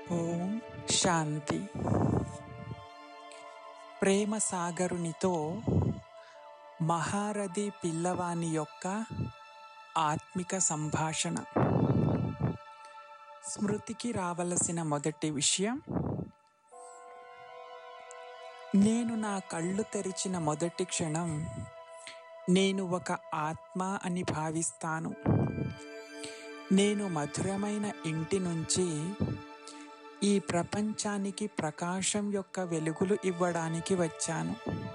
ఓం శాంతి ప్రేమ సాగరునితో మహారథి పిల్లవాని యొక్క ఆత్మిక సంభాషణ స్మృతికి రావలసిన మొదటి విషయం నేను నా కళ్ళు తెరిచిన మొదటి క్షణం నేను ఒక ఆత్మ అని భావిస్తాను నేను మధురమైన ఇంటి నుంచి ఈ ప్రపంచానికి ప్రకాశం యొక్క వెలుగులు ఇవ్వడానికి వచ్చాను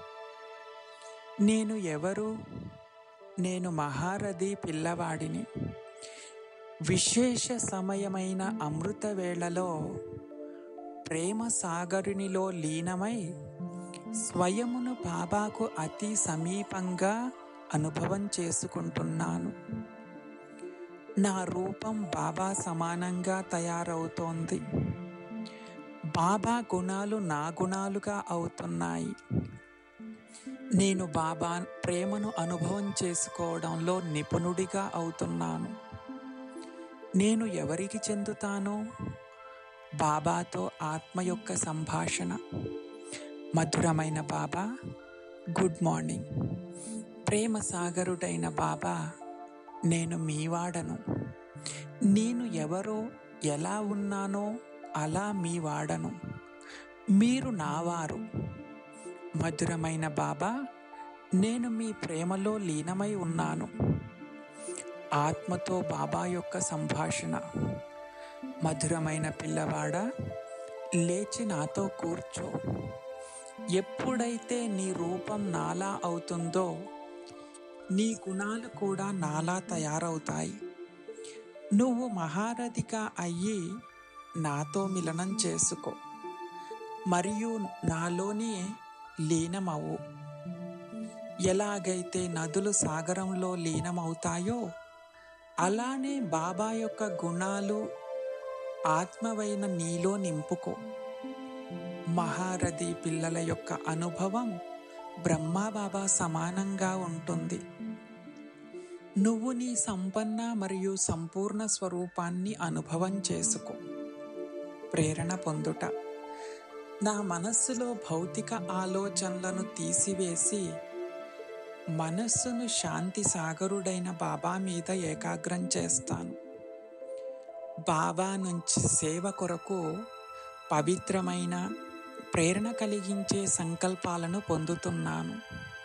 నేను ఎవరు నేను మహారథి పిల్లవాడిని విశేష సమయమైన అమృత వేళలో ప్రేమ సాగరునిలో లీనమై స్వయమును బాబాకు అతి సమీపంగా అనుభవం చేసుకుంటున్నాను నా రూపం బాబా సమానంగా తయారవుతోంది బాబా గుణాలు నా గుణాలుగా అవుతున్నాయి నేను బాబా ప్రేమను అనుభవం చేసుకోవడంలో నిపుణుడిగా అవుతున్నాను నేను ఎవరికి చెందుతాను బాబాతో ఆత్మ యొక్క సంభాషణ మధురమైన బాబా గుడ్ మార్నింగ్ ప్రేమ సాగరుడైన బాబా నేను మీవాడను నేను ఎవరో ఎలా ఉన్నానో అలా మీ వాడను మీరు నావారు మధురమైన బాబా నేను మీ ప్రేమలో లీనమై ఉన్నాను ఆత్మతో బాబా యొక్క సంభాషణ మధురమైన పిల్లవాడ లేచి నాతో కూర్చో ఎప్పుడైతే నీ రూపం నాలా అవుతుందో నీ గుణాలు కూడా నాలా తయారవుతాయి నువ్వు మహారథిగా అయ్యి నాతో మిలనం చేసుకో మరియు నాలోనే లీనమవు ఎలాగైతే నదులు సాగరంలో లీనమవుతాయో అలానే బాబా యొక్క గుణాలు ఆత్మవైన నీలో నింపుకో మహారథి పిల్లల యొక్క అనుభవం బ్రహ్మాబాబా సమానంగా ఉంటుంది నువ్వు నీ సంపన్న మరియు సంపూర్ణ స్వరూపాన్ని అనుభవం చేసుకో ప్రేరణ పొందుట నా మనస్సులో భౌతిక ఆలోచనలను తీసివేసి మనస్సును శాంతి సాగరుడైన బాబా మీద ఏకాగ్రం చేస్తాను బాబా నుంచి సేవ కొరకు పవిత్రమైన ప్రేరణ కలిగించే సంకల్పాలను పొందుతున్నాను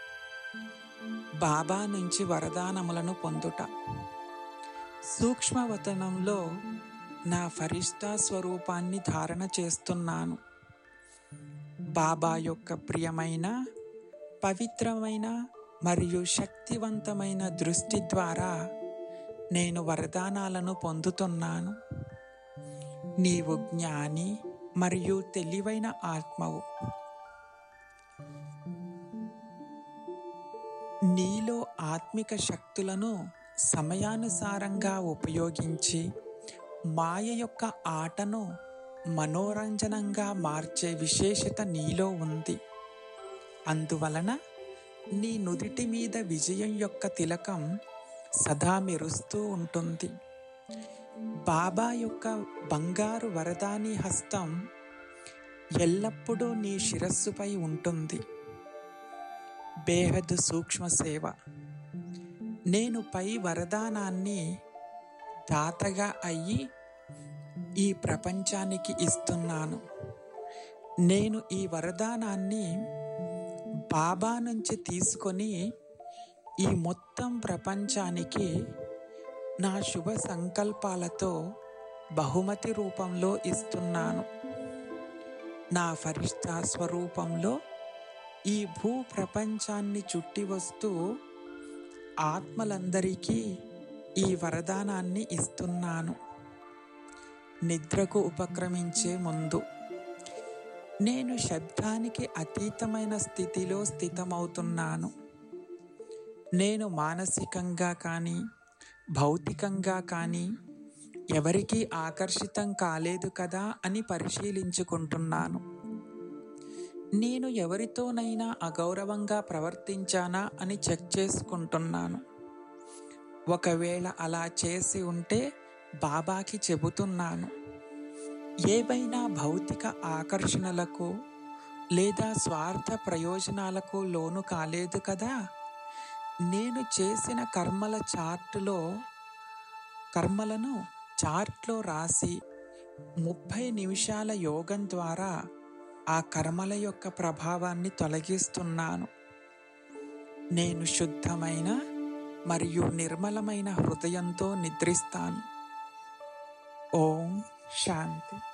బాబా నుంచి వరదానములను పొందుట సూక్ష్మవతనంలో నా ఫరిష్ఠా స్వరూపాన్ని ధారణ చేస్తున్నాను బాబా యొక్క ప్రియమైన పవిత్రమైన మరియు శక్తివంతమైన దృష్టి ద్వారా నేను వరదానాలను పొందుతున్నాను నీవు జ్ఞాని మరియు తెలివైన ఆత్మవు నీలో ఆత్మిక శక్తులను సమయానుసారంగా ఉపయోగించి మాయ యొక్క ఆటను మనోరంజనంగా మార్చే విశేషత నీలో ఉంది అందువలన నీ నుదిటి మీద విజయం యొక్క తిలకం సదా మెరుస్తూ ఉంటుంది బాబా యొక్క బంగారు వరదాని హస్తం ఎల్లప్పుడూ నీ శిరస్సుపై ఉంటుంది బేహద్ సూక్ష్మ సేవ నేను పై వరదానాన్ని దాతగా అయ్యి ఈ ప్రపంచానికి ఇస్తున్నాను నేను ఈ వరదానాన్ని బాబా నుంచి తీసుకొని ఈ మొత్తం ప్రపంచానికి నా శుభ సంకల్పాలతో బహుమతి రూపంలో ఇస్తున్నాను నా ఫరిష్ఠా స్వరూపంలో ఈ భూ ప్రపంచాన్ని చుట్టి వస్తూ ఆత్మలందరికీ ఈ వరదానాన్ని ఇస్తున్నాను నిద్రకు ఉపక్రమించే ముందు నేను శబ్దానికి అతీతమైన స్థితిలో స్థితమవుతున్నాను నేను మానసికంగా కానీ భౌతికంగా కానీ ఎవరికీ ఆకర్షితం కాలేదు కదా అని పరిశీలించుకుంటున్నాను నేను ఎవరితోనైనా అగౌరవంగా ప్రవర్తించానా అని చెక్ చేసుకుంటున్నాను ఒకవేళ అలా చేసి ఉంటే బాబాకి చెబుతున్నాను ఏవైనా భౌతిక ఆకర్షణలకు లేదా స్వార్థ ప్రయోజనాలకు లోను కాలేదు కదా నేను చేసిన కర్మల చార్టులో కర్మలను చార్ట్లో రాసి ముప్పై నిమిషాల యోగం ద్వారా ఆ కర్మల యొక్క ప్రభావాన్ని తొలగిస్తున్నాను నేను శుద్ధమైన మరియు నిర్మలమైన హృదయంతో నిద్రిస్తాను ఓం శాంతి